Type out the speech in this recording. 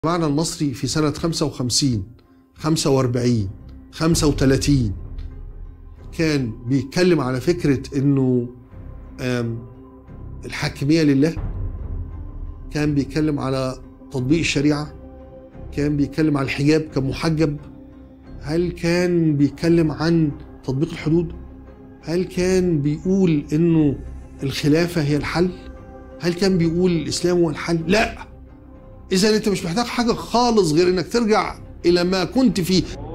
المعنى المصري في سنة 55 45 35 كان بيتكلم على فكرة انه آم، الحاكمية لله كان بيتكلم على تطبيق الشريعة كان بيتكلم على الحجاب كمحجب هل كان بيتكلم عن تطبيق الحدود هل كان بيقول انه الخلافة هي الحل هل كان بيقول الاسلام هو الحل لا اذا انت مش محتاج حاجة خالص غير انك ترجع الى ما كنت فيه